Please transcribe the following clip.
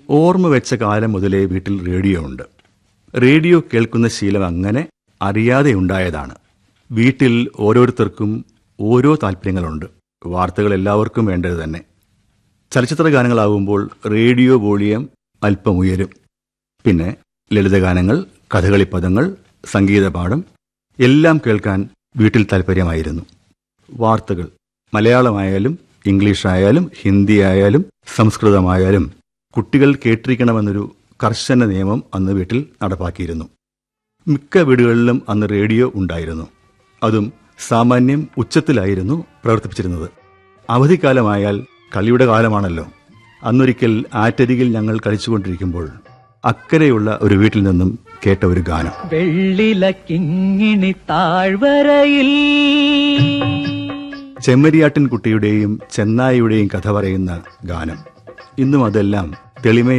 ഓർമ്മ വെച്ച കാലം മുതലേ വീട്ടിൽ റേഡിയോ ഉണ്ട് റേഡിയോ കേൾക്കുന്ന ശീലം അങ്ങനെ അറിയാതെ ഉണ്ടായതാണ് വീട്ടിൽ ഓരോരുത്തർക്കും ഓരോ താല്പര്യങ്ങളുണ്ട് വാർത്തകൾ എല്ലാവർക്കും വേണ്ടത് തന്നെ ചലച്ചിത്ര ഗാനങ്ങളാകുമ്പോൾ റേഡിയോ വോളിയം അല്പം ഉയരും പിന്നെ ലളിതഗാനങ്ങൾ കഥകളിപ്പദങ്ങൾ സംഗീതപാഠം എല്ലാം കേൾക്കാൻ വീട്ടിൽ താല്പര്യമായിരുന്നു വാർത്തകൾ മലയാളമായാലും ഇംഗ്ലീഷായാലും ഹിന്ദി ആയാലും സംസ്കൃതമായാലും കുട്ടികൾ കേട്ടിരിക്കണമെന്നൊരു കർശന നിയമം അന്ന് വീട്ടിൽ നടപ്പാക്കിയിരുന്നു മിക്ക വീടുകളിലും അന്ന് റേഡിയോ ഉണ്ടായിരുന്നു അതും സാമാന്യം ഉച്ചത്തിലായിരുന്നു പ്രവർത്തിപ്പിച്ചിരുന്നത് അവധിക്കാലമായാൽ കളിയുടെ കാലമാണല്ലോ അന്നൊരിക്കൽ ആറ്റരികിൽ ഞങ്ങൾ കളിച്ചുകൊണ്ടിരിക്കുമ്പോൾ അക്കരെയുള്ള ഒരു വീട്ടിൽ നിന്നും കേട്ട ഒരു ഗാനം വെള്ളില കിങ്ങിണി താഴ്വരയിൽ ചെമ്മരിയാട്ടിൻ കുട്ടിയുടെയും ചെന്നായിയുടെയും കഥ പറയുന്ന ഗാനം ഇന്നും അതെല്ലാം തെളിമ